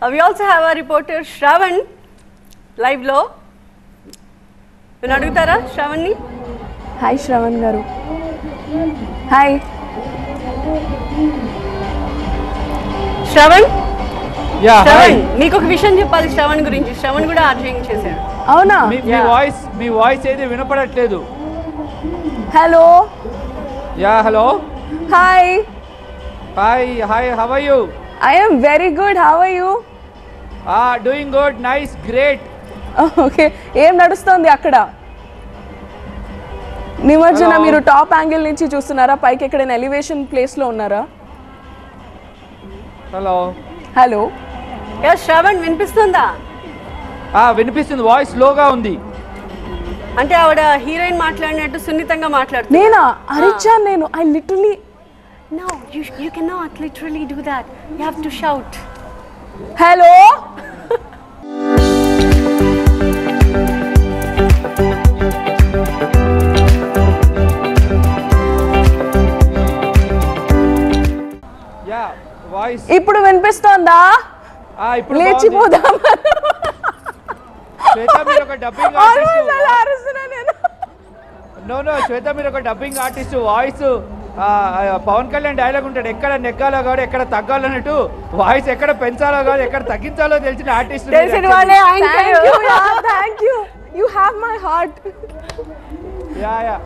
We also have a reporter Shravan లైవ్లో నేను అడుగుతారా శ్రవణ్ని hi Shravan garu hi Shravan yeah hi Shravan మీకు ఒక విషయం చెప్పాలి శ్రవణ్ గురించి శ్రవణ్ కూడా ఆర్జయింగ్ చేశాడు అవునా మీ మీ Yeah. వాయిస్ మీ వాయిస్ ఏది వినపడట్లేదు hello yeah hello hi hi hi how are you I'm very good how are you uh doing good nice great okay ఏం నడుస్తోంది అక్కడ నిమజ్జన Hello. మీరు టాప్ యాంగిల్ నుంచి చూస్తున్నారా పైకి ఎక్కడైనా ఎలివేషన్ ప్లేస్ లో ఉన్నారా హలో హలో యా శ్రవణ్ వినిపిస్తుందా ఆ వినిపిస్తుంది వాయిస్ లోగా ఉంది అంటే ఆవిడ హీరోయిన్ మాట్లాడినట్టు సున్నితంగా మాట్లాడుతుంది నేనా అరిచాను నేను I literally No, you, you cannot literally do that. You have to shout. Hello yeah voice ఇప్పుడు వినిపిస్తోందా ఆ ఇప్పుడు బాగుంది. లేచిపోదాం శ్వేత మీరు ఒక డబ్బింగ్ Almost అలా ఆర్టిస్ట్ అరుస్తున్నా నేను నో నో శ్వేత మీరు ఒక dubbing artist voice Pawan Kalyan dialogue ఉంటాడు ఎక్కడ నెగ్గాలో కాదు ఎక్కడ తగ్గాలో అన్నట్టు వాయిస్ ఎక్కడ పెంచాలో కాదు ఎక్కడ తగ్గించాలో తెలిసిన ఆర్టిస్ట్ తెలిసిన వాళ్ళే thank you thank you you have my heart yeah yeah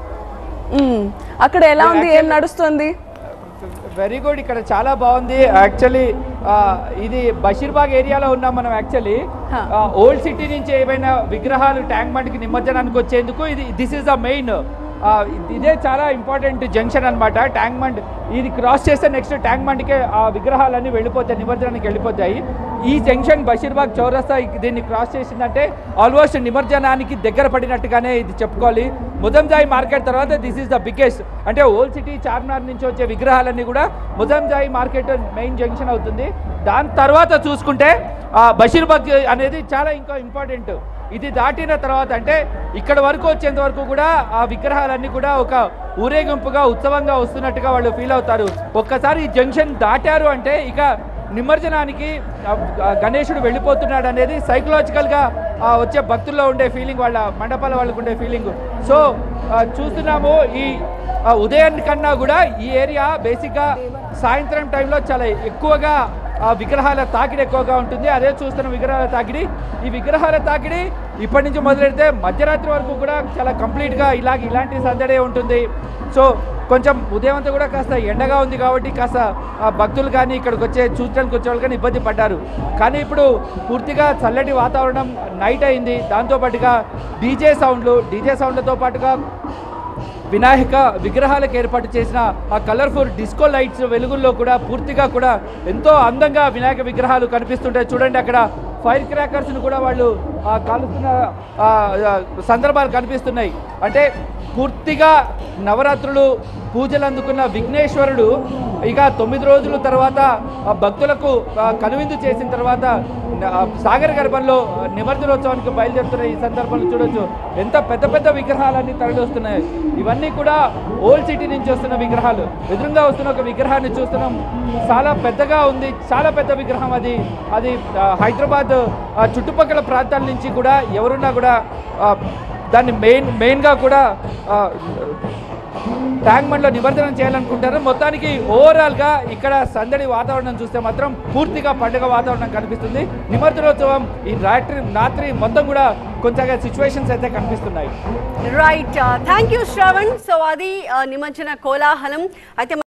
అక్కడ ఎలా Yeah, ఉంది ఏం actually- నడుస్తుంది వెరీ గుడ్ ఇక్కడ చాలా బాగుంది యాక్చువల్లీ ఇది బషీర్బాగ్ ఏరియాలో ఉన్నాం మనం యాక్చువల్లీ Huh. ఓల్డ్ సిటీ నుంచి ఏవైనా విగ్రహాలు ట్యాంక్ బండ్కి నిమజ్జనానికి వచ్చేందుకు ఇది దిస్ ఈస్ ద మెయిన్ ఇదే చాలా ఇంపార్టెంట్ జంక్షన్ అన్నమాట ట్యాంక్ బండ్ ఇది క్రాస్ చేస్తే నెక్స్ట్ ట్యాంక్ బండ్కే ఆ విగ్రహాలన్నీ వెళ్ళిపోతాయి నిమజ్జనానికి వెళ్ళిపోతాయి ఈ జంక్షన్ బషీర్బాగ్ చౌరస్తా దీన్ని క్రాస్ చేసిందంటే ఆల్మోస్ట్ నిమజ్జనానికి దగ్గర పడినట్టుగానే ఇది చెప్పుకోవాలి ముదంజాయి మార్కెట్ తర్వాత దిస్ ఈస్ ద బిగ్గెస్ట్ అంటే ఓల్డ్ సిటీ చార్మినార్ నుంచి వచ్చే విగ్రహాలన్నీ కూడా ముదంజాయి మార్కెట్ మెయిన్ జంక్షన్ అవుతుంది దాని తర్వాత చూసుకుంటే ఆ, బషీర్బాగ్ అనేది చాలా ఇంకా ఇంపార్టెంట్ ఇది దాటిన తర్వాత అంటే ఇక్కడ వరకు వచ్చేంత వరకు కూడా ఆ విగ్రహాలన్నీ కూడా ఒక ఊరేగింపుగా ఉత్సవంగా వస్తున్నట్టుగా వాళ్ళు ఫీల్ అవుతారు ఒక్కసారి ఈ జంక్షన్ దాటారు అంటే ఇక నిమజ్జనానికి ఆ, ఆ, గణేశుడు వెళ్ళిపోతున్నాడు అనేది సైకలాజికల్గా వచ్చే భక్తుల్లో ఉండే ఫీలింగ్ వాళ్ళ మండపాల వాళ్ళకు ఉండే ఫీలింగ్ సో ఆ, చూస్తున్నాము ఈ ఆ, ఉదయం కన్నా కూడా ఈ ఏరియా బేసిక్గా సాయంత్రం టైంలో చాలా ఎక్కువగా ఆ విగ్రహాల తాకిడి ఎక్కువగా ఉంటుంది అదే చూస్తున్న విగ్రహాల తాకిడి ఈ విగ్రహాల తాకిడి ఇప్పటి నుంచి మొదలెడితే మధ్యరాత్రి వరకు కూడా చాలా కంప్లీట్గా ఇలాగ ఇలాంటి సందడే ఉంటుంది సో కొంచెం ఉదయం అంతా కూడా కాస్త ఎండగా ఉంది కాబట్టి కాస్త ఆ, భక్తులు కానీ ఇక్కడికి వచ్చే చూడడానికి వచ్చే వాళ్ళు కానీ ఇబ్బంది పడ్డారు కానీ ఇప్పుడు పూర్తిగా చల్లటి వాతావరణం నైట్ అయింది దాంతోపాటుగా డీజే సౌండ్లు డీజే సౌండ్లతో పాటుగా వినాయక విగ్రహాలకు ఏర్పాటు చేసిన ఆ కలర్ఫుల్ డిస్కో లైట్స్ వెలుగుల్లో కూడా పూర్తిగా కూడా ఎంతో అందంగా వినాయక విగ్రహాలు కనిపిస్తుంటాయి చూడండి అక్కడ ఫైర్ క్రాకర్స్ను కూడా వాళ్ళు ఆ, కాలుస్తున్న ఆ, ఆ, సందర్భాలు కనిపిస్తున్నాయి అంటే పూర్తిగా నవరాత్రులు పూజలు అందుకున్న విఘ్నేశ్వరుడు ఇక తొమ్మిది రోజుల తర్వాత ఆ భక్తులకు ఆ, కనువిందు చేసిన తర్వాత ఆ, సాగర గర్భంలో నిమజ్జనోత్సవానికి బయలుదేరుతున్న ఈ సందర్భంలో చూడొచ్చు ఎంత పెద్ద పెద్ద విగ్రహాలన్నీ తరలి వస్తున్నాయి ఇవన్నీ కూడా ఓల్డ్ సిటీ నుంచి వస్తున్న విగ్రహాలు ఎదురుగా వస్తున్న ఒక విగ్రహాన్ని చూస్తున్నాం చాలా పెద్దగా ఉంది చాలా పెద్ద విగ్రహం అది అది ఆ, హైదరాబాద్ ఆ, చుట్టుపక్కల ప్రాంతాల నుంచి కూడా ఎవరున్నా కూడా ఆ, దాన్ని మెయిన్ మెయిన్గా కూడా ఆ, ట్యాంక్ బండ్లో నిమజ్జనం చేయాలనుకుంటారు మొత్తానికి ఓవరాల్గా ఇక్కడ సందడి వాతావరణం చూస్తే మాత్రం పూర్తిగా పండుగ వాతావరణం కనిపిస్తుంది నిమజ్జనోత్సవం ఈ రాత్రి రాత్రి మొత్తం కూడా కొంచెంగా సిచ్యువేషన్స్ అయితే కనిపిస్తున్నాయి right thank you Shravan so అది uh, నిమజ్జన కోలాహలం అయితే